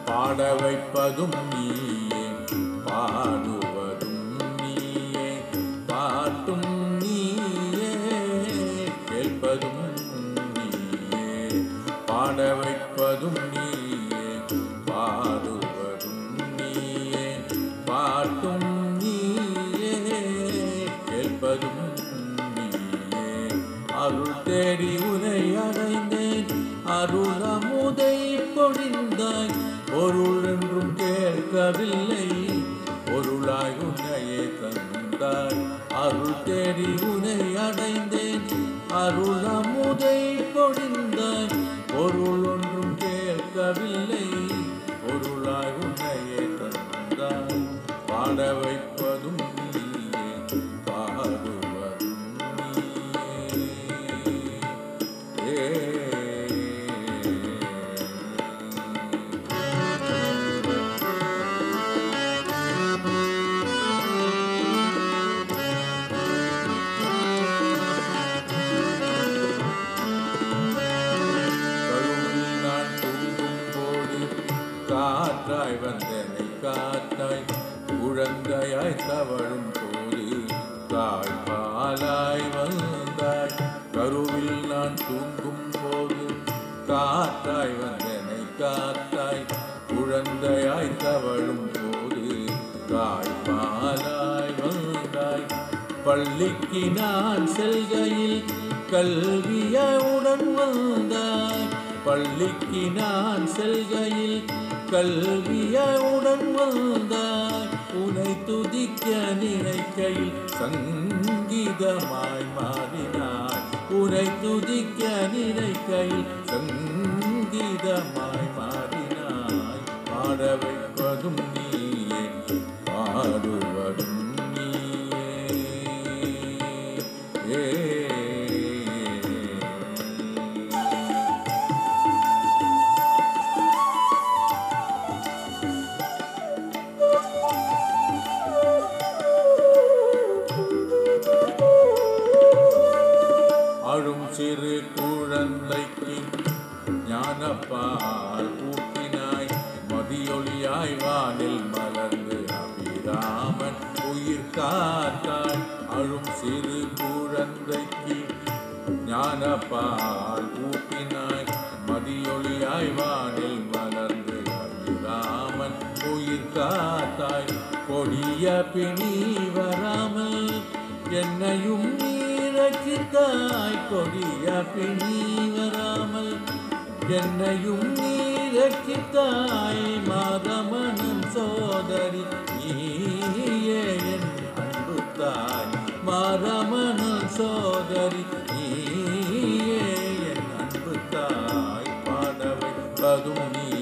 பாட வைப்பதும் நீயே பாடுவதும் நீயே பாட்டும் நீயே கேட்பதும் நீயே பாட வைப்பதும் நீயே பாடுவதும் நீயே பாட்டும் நீயே கேட்பதும் நீயே அருள் தேடி உனை அடைந்தேன் அருள் அமுதை பொழிந்தாய் பொருள் என்றும் கேட்கவில்லை பொருளாய் உன்னையே தந்தாய் அருள் தேடி உனை அடைந்தேன் அருள் அமுதை பொழிந்தாய் பொருள் ஒன்றும் கேட்கவில்லை பொருளாய் உன்னையே தந்தாய் பாட வைப்பதும் நீயே பாடுவதும் நீயே கருவில் நான் தூங்கும் போது காற்றாய் வந்தனை காத்தாய் குழந்தையாய் தவழும் போது தாய்ப்பாலாய் வந்தாய் கருவில் நான் தூங்கும் போது காற்றாய் வந்தனை காத்தாய் குழந்தையாய் தவழும் போது தாய்ப்பாலாய் வந்தாய் பள்ளிக்கு நான் செல்கையில் கல்வியுடன் வந்தாய் பள்ளிக்கு நான் செல்கையில் கல்வியுடன் வந்தாய் உனை துதிக்க நினைக்கையில் சங்கீதமாய் மாறினாய் உனை துதிக்க நினைக்கையில் சங்கீதமாய் மாறினாய் பாட வைப்பதும் நீயே பாடுவதும் நீயே ஏ அழும் சிறு குழந்தைக்கு ஞானப்பால் ஊட்டினாய் மதியொளியாய் வானில் மலர்ந்து அபிராமன் உயிர் காத்தாய் அழும் சிறு குழந்தைக்கு ஞானப்பால் ஊட்டினாய் மதியொளியாய் வானில் மலர்ந்து அபிராமன் உயிர் காத்தாய் கொடிய பிணி வராமல் என்னையும் நீரக்கித்தாய் கொடிய பிணி வராமல் என்னையும் நீரக்கித்தாய் மாதமனும் சோதரி நீயே என் அன்பு தாய் மாதமனும் சோதரி நீயே என் அன்பு தாய் பாட வைப்பதும் நீ